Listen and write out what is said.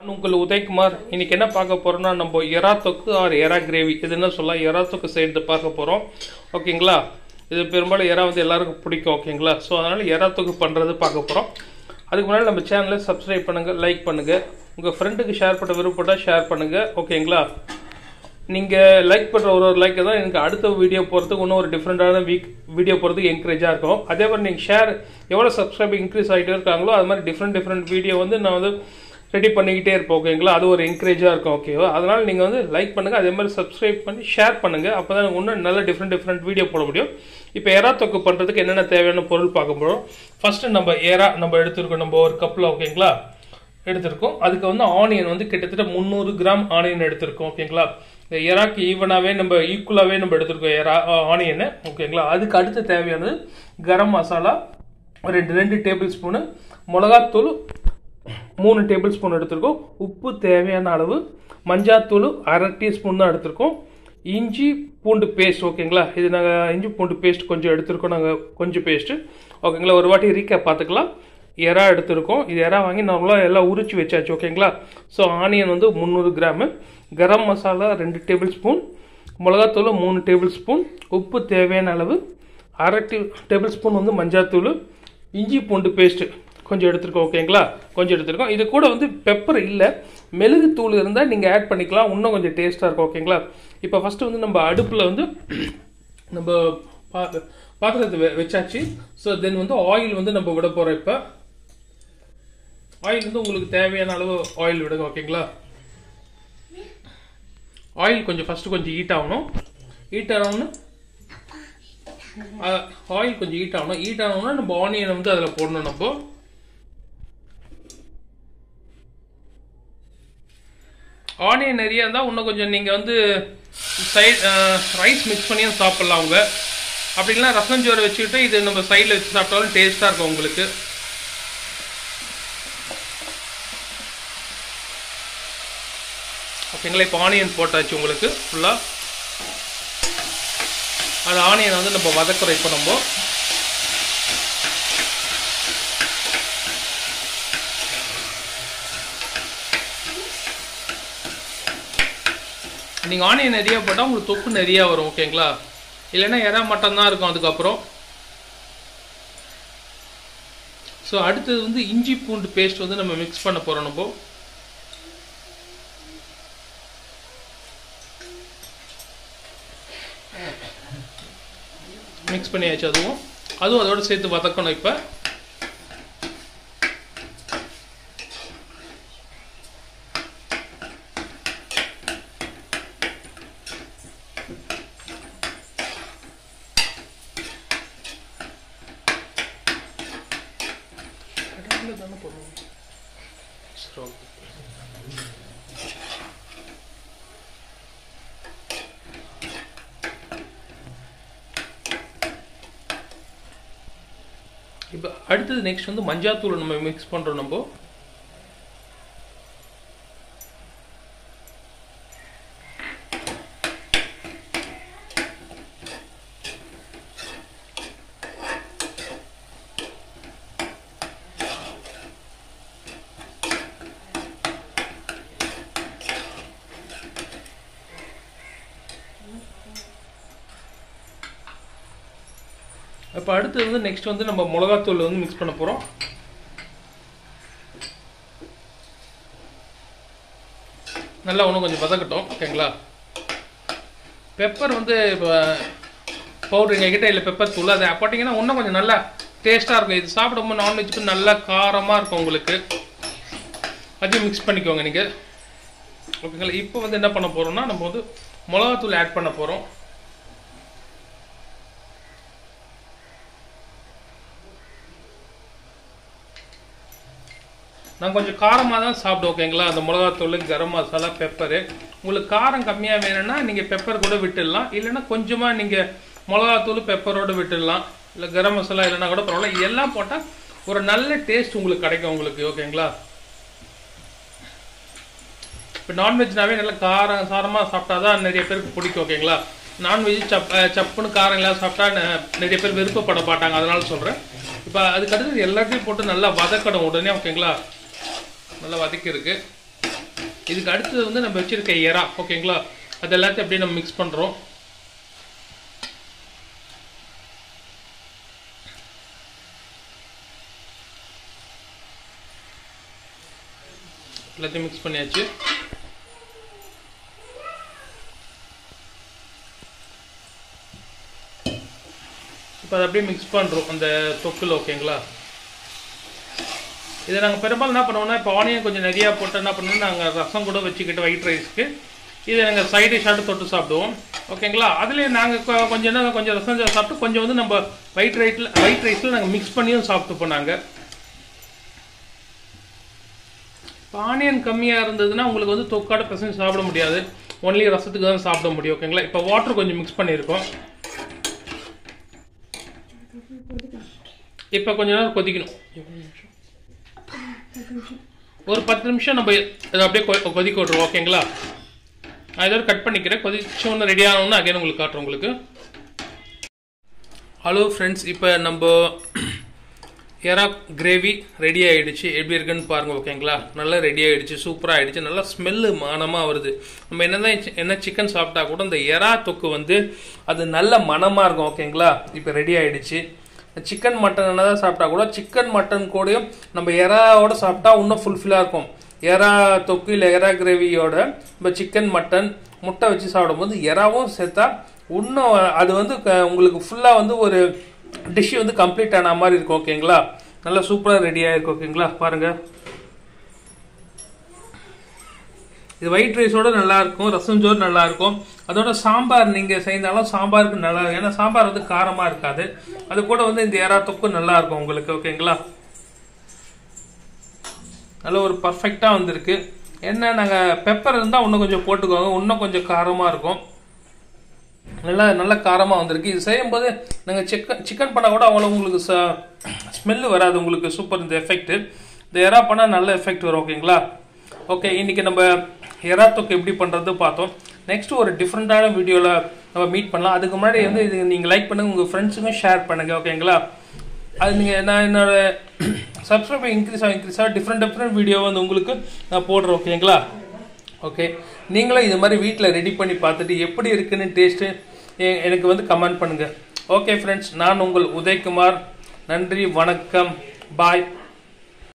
உங்கள் உதயகுமார் இன்னைக்கு என்ன பார்க்க போறோம்னா நம்ம எறா தொக்கு ஆர் எறா கிரேவி இது என்ன சொல்லலாம் எறா தொக்கு செய்யறது பார்க்க போறோம் ஓகேங்களா இது பெரும்பாலும் எறா வந்து எல்லாருக்கும் பிடிக்கும் ஓகேங்களா ஸோ அதனால எறா தொக்கு பண்றது பார்க்க போறோம் அதுக்கு முன்னாடி நம்ம சேனலை சப்ஸ்கிரைப் பண்ணுங்க லைக் பண்ணுங்க உங்க ஃப்ரெண்டுக்கு ஷேர் பண்ண விருப்பப்பட்டா ஷேர் பண்ணுங்க ஓகேங்களா நீங்கள் லைக் பண்ணுற ஒரு ஒரு லைக் தான் எனக்கு அடுத்த வீடியோ போகிறதுக்கு இன்னும் ஒரு டிஃப்ரெண்ட்டான வீக் வீடியோ போகிறதுக்கு என்கரேஜாக இருக்கும் அதே மாதிரி நீங்கள் ஷேர் எவ்வளோ சப்ஸ்கிரைப் இன்க்ரீஸ் ஆகிட்டே இருக்காங்களோ அது மாதிரி டிஃப்ரெண்ட் டிஃப்ரெண்ட் வீடியோ வந்து நான் வந்து ரெடி பண்ணிக்கிட்டே இருப்பேன் ஓகேங்களா அது ஒரு என்கரேஜாக இருக்கும் ஓகேவா அதனால் நீங்கள் வந்து லைக் பண்ணுங்கள் அதே மாதிரி சப்ஸ்கிரைப் பண்ணி ஷேர் பண்ணுங்கள் அப்போ தான் இன்னும் நல்ல டிஃப்ரெண்ட் டிஃப்ரெண்ட் வீடியோ போட முடியும் இப்போ எறா தொக்கு பண்ணுறதுக்கு என்னென்ன தேவையான பொருள் பார்க்க போகிறோம் ஃபஸ்ட்டு நம்ம எறா நம்ம எடுத்துருக்கோம் நம்ம ஒரு கப்பில் ஓகேங்களா எடுத்திருக்கோம் அதுக்கு வந்து ஆனியன் வந்து கிட்டத்தட்ட முந்நூறு கிராம் ஆனியன் எடுத்திருக்கோம் ஓகேங்களா இந்த எறாக்கு ஈவனாகவே நம்ம ஈக்குவலாகவே நம்ம எடுத்திருக்கோம் எறா ஆனியனை ஓகேங்களா அதுக்கு அடுத்து தேவையானது கரம் மசாலா ஒரு ரெண்டு ரெண்டு டேபிள் ஸ்பூனு மிளகாத்தூள் மூணு டேபிள் ஸ்பூன் எடுத்திருக்கோம் உப்பு தேவையான அளவு மஞ்சாத்தூள் அரை டீஸ்பூன் தான் எடுத்திருக்கோம் இஞ்சி பூண்டு பேஸ்ட் ஓகேங்களா இது நாங்கள் இஞ்சி பூண்டு பேஸ்ட் கொஞ்சம் எடுத்திருக்கோம் நாங்கள் கொஞ்சம் பேஸ்ட்டு ஓகேங்களா ஒரு வாட்டி ரீக்கேப் பார்த்துக்கலாம் எறா எடுத்திருக்கோம் இது எறா வாங்கி நார்மலாக எல்லாம் உரிச்சு வச்சாச்சு ஓகேங்களா ஸோ ஆனியன் வந்து முந்நூறு கிராமு கரம் மசாலா ரெண்டு டேபிள் ஸ்பூன் மிளகாத்தூள் மூணு டேபிள் ஸ்பூன் உப்பு தேவையான அளவு அரை டீ டேபிள் ஸ்பூன் வந்து மஞ்சாத்தூள் இஞ்சி பூண்டு பேஸ்ட்டு கொஞ்சம் எடுத்துருக்கோம் ஓகேங்களா கொஞ்சம் எடுத்துருக்கோம் இது கூட வந்து பெப்பர் இல்லை மெழுகு தூள் இருந்தால் நீங்கள் ஆட் பண்ணிக்கலாம் இன்னும் கொஞ்சம் டேஸ்ட்டாக இருக்கும் ஓகேங்களா இப்போ ஃபஸ்ட்டு வந்து நம்ம அடுப்பில் வந்து நம்ம பா பாத்திரத்தை வெ- வச்சாச்சு ஸோ தென் வந்து ஆயில் வந்து நம்ம விட போகிறோம் இப்போ ஆயில் வந்து உங்களுக்கு தேவையான அளவு ஆயில் விடுங்க ஓகேங்களா ஆயில் கொஞ்சம் ஃபர்ஸ்ட் கொஞ்சம் ஹீட் ஆகணும் ஹீட் ஆகணும்னு ஆயில் கொஞ்சம் ஹீட் ஆகணும் ஹீட் ஆகணும்னா நம்ம ஆனியனை வந்து அதில் போடணும் நம்ம ஆனியன் நிறைய இருந்தால் இன்னும் கொஞ்சம் நீங்கள் வந்து சைட் ரைஸ் மிக்ஸ் பண்ணியும் சாப்பிட்லாம் அவங்க அப்படின்னா ரசம் சோறு வச்சுக்கிட்டு இது நம்ம சைடில் வச்சு சாப்பிட்டாலும் டேஸ்ட்டாக இருக்கும் உங்களுக்கு ஓகேங்களா இப்போ ஆனியன் போட்டாச்சு உங்களுக்கு ஃபுல்லாக அது ஆனியன் வந்து நம்ம வதக்குறோம் இப்போ நம்ம நீங்கள் ஆனியன் நிறைய போட்டால் உங்களுக்கு தொக்கு நிறைய வரும் ஓகேங்களா இல்லைன்னா எறா மட்டன் தான் இருக்கும் அதுக்கப்புறம் ஸோ அடுத்தது வந்து இஞ்சி பூண்டு பேஸ்ட் வந்து நம்ம மிக்ஸ் பண்ண போகிறோம் நம்ம மிக்ஸ் பண்ணியாச்சு அதுவும் அதுவும் அதோட சேர்த்து வதக்கணும் இப்போ சரி, okay. இப்போ அடுத்தது நெக்ஸ்ட் வந்து மஞ்சாத்தூள் நம்ம மிக்ஸ் பண்ணுறோம் நம்ம இப்போ அடுத்தது வந்து நெக்ஸ்ட் வந்து நம்ம மிளகாத்தூள் வந்து மிக்ஸ் பண்ண போகிறோம் நல்லா இன்னும் கொஞ்சம் வதக்கட்டும் ஓகேங்களா பெப்பர் வந்து இப்போ பவுடர் எங்கள் கிட்ட இல்லை பெப்பர் தூள் அதை போட்டிங்கன்னா இன்னும் கொஞ்சம் நல்லா டேஸ்ட்டாக இருக்கும் இது சாப்பிடும்போது நான்வெஜ்க்கு நல்லா காரமாக இருக்கும் உங்களுக்கு அதையும் மிக்ஸ் பண்ணிக்கோங்க நீங்கள் ஓகேங்களா இப்போ வந்து என்ன பண்ண போகிறோம்னா நம்ம வந்து மிளகாத்தூள் ஆட் பண்ண போகிறோம் நான் கொஞ்சம் காரமாக தான் சாப்பிடுவோம் ஓகேங்களா அந்த மிளகாத்தூள் கரம் மசாலா பெப்பரு உங்களுக்கு காரம் கம்மியாக வேணும்னா நீங்கள் பெப்பர் கூட விட்டுடலாம் இல்லைன்னா கொஞ்சமாக நீங்கள் மிளகாத்தூள் பெப்பரோடு விட்டுடலாம் இல்லை கரம் மசாலா இல்லைன்னா கூட பரவாயில்ல எல்லாம் போட்டால் ஒரு நல்ல டேஸ்ட் உங்களுக்கு கிடைக்கும் உங்களுக்கு ஓகேங்களா இப்போ நான்வெஜ்னாவே நல்லா காரம் சாரமாக சாப்பிட்டா தான் நிறைய பேருக்கு பிடிக்கும் ஓகேங்களா நான்வெஜ் சப் அஹ் சப்புன்னு காரம் எல்லாம் சாப்பிட்டா ந- நிறைய பேர் விருப்பப்பட மாட்டாங்க அதனால சொல்கிறேன் இப்போ அதுக்கு அடுத்தது எல்லாத்தையும் போட்டு நல்லா வதக்கணும் உடனே ஓகேங்களா நல்லா வதக்கியிருக்கு இதுக்கு அடுத்தது வந்து நம்ம வச்சிருக்க எறா ஓகேங்களா அது எல்லாத்தையும் அப்படியே நம்ம மிக்ஸ் பண்ணுறோம் எல்லாத்தையும் மிக்ஸ் பண்ணியாச்சு இப்போ அதை அப்படியே மிக்ஸ் பண்ணுறோம் அந்த தொக்குல ஓகேங்களா இதை நாங்கள் பெரும்பாலும் என்ன பண்ணுவோம்னா இப்போ ஆனியன் கொஞ்சம் நிறையா போட்டு என்ன பண்ணுவோம் நாங்கள் ரசம் கூட வச்சுக்கிட்டு ஒயிட் ரைஸ்க்கு இதை நாங்கள் சைடு ஷாட்டு தொட்டு சாப்பிடுவோம் ஓகேங்களா அதுலேயே நாங்கள் கொஞ்சம் என்ன கொஞ்சம் ரசம் சாப்பிட்டு கொஞ்சம் வந்து நம்ம ஒயிட் ரைட்டில் ஒயிட் ரைஸில் நாங்கள் மிக்ஸ் பண்ணியும் சாப்பிட்டுப்போம் நாங்கள் ஆனியன் கம்மியாக இருந்ததுன்னா உங்களுக்கு வந்து தொக்காட பசங்க சாப்பிட முடியாது ஒன்லி ரசத்துக்கு தான் சாப்பிட முடியும் ஓகேங்களா இப்போ வாட்டர் கொஞ்சம் மிக்ஸ் பண்ணியிருக்கோம் இப்போ கொஞ்ச நேரம் கொதிக்கணும் ஒரு பத்து நிமிஷம் நம்ம இதை அப்படியே கொ- கொதிக்க விட்ருவோம் ஓகேங்களா நான் இதோட கட் பண்ணிக்கிறேன் கொதிச்சு ஒன்று ரெடி ஆகணும்னு அகைன் உங்களுக்கு காட்டுறேன் உங்களுக்கு ஹலோ ஃப்ரெண்ட்ஸ் இப்போ நம்ம எறா கிரேவி ரெடி ஆயிடுச்சு எப்படி இருக்குன்னு பாருங்க ஓகேங்களா நல்லா ரெடி ஆயிடுச்சு சூப்பராக ஆயிடுச்சு நல்லா ஸ்மெல்லு மானமாக வருது நம்ம என்னதான் சி- என்ன சிக்கன் சாப்பிட்டா கூட இந்த எறா தொக்கு வந்து அது நல்ல மனமாக இருக்கும் ஓகேங்களா இப்போ ரெடி ஆயிடுச்சு சிக்கன் மட்டன் என்னதான் சாப்பிட்டா கூட சிக்கன் மட்டன் கூடயும் நம்ம எறாவோட சாப்பிட்டா இன்னும் ஃபுல்ஃபில்லாக இருக்கும் எறா தொக்கு இல்லை எறா கிரேவியோட நம்ம சிக்கன் மட்டன் முட்டை வச்சு சாப்பிடும்போது எறாவும் சேர்த்தா இன்னும் அது வந்து க- உங்களுக்கு ஃபுல்லாக வந்து ஒரு டிஷ் வந்து கம்ப்ளீட் ஆன மாதிரி இருக்கும் ஓகேங்களா நல்லா சூப்பராக ரெடியாக இருக்கும் ஓகேங்களா பாருங்க இது ஒயிட் ரைஸோட நல்லா இருக்கும் ரசம் சோறு நல்லா இருக்கும் அதோட சாம்பார் நீங்க செய்தாலும் சாம்பாருக்கு நல்லா இருக்கும் ஏன்னா சாம்பார் வந்து காரமா இருக்காது அது கூட வந்து இந்த ஏரா தொக்கு நல்லா இருக்கும் உங்களுக்கு ஓகேங்களா நல்ல ஒரு பர்ஃபெக்டா வந்திருக்கு என்ன நாங்க பெப்பர் இருந்தா இன்னும் கொஞ்சம் போட்டுக்கோங்க இன்னும் கொஞ்சம் காரமா இருக்கும் நல்லா நல்ல காரமாக வந்திருக்கு இது செய்யும்போது நாங்கள் சிக்கன் சிக்கன் பண்ணால் கூட அவ்வளோ உங்களுக்கு ஸ்மெல்லு வராது உங்களுக்கு சூப்பர் இந்த எஃபெக்ட் இந்த எறா பண்ணால் நல்ல எஃபெக்ட் வரும் ஓகேங்களா ஓகே இன்னைக்கு நம்ம எறா தொக்கு எப்படி பண்ணுறது பார்த்தோம் நெக்ஸ்ட் ஒரு டிஃப்ரெண்ட்டான வீடியோவில் நம்ம மீட் பண்ணலாம் அதுக்கு முன்னாடி வந்து இது நீங்கள் லைக் பண்ணுங்கள் உங்கள் ஃப்ரெண்ட்ஸுக்கும் ஷேர் பண்ணுங்கள் ஓகேங்களா அது நீங்கள் நான் என்னோட சப்ஸ்கிரைபர் இன்க்ரீஸ் ஆகும் இன்க்ரீஸ் ஆகும் டிஃப்ரெண்ட் டிஃப்ரெண்ட் வீடியோ வந்து உங்களுக்கு நான் போடுறேன் ஓகேங்களா ஓகே நீங்களும் இது மாதிரி வீட்டில் ரெடி பண்ணி பார்த்துட்டு எப்படி இருக்குன்னு டேஸ்ட்டு எனக்கு வந்து கமெண்ட் பண்ணுங்கள் ஓகே ஃப்ரெண்ட்ஸ் நான் உங்கள் உதயகுமார் நன்றி வணக்கம் பாய்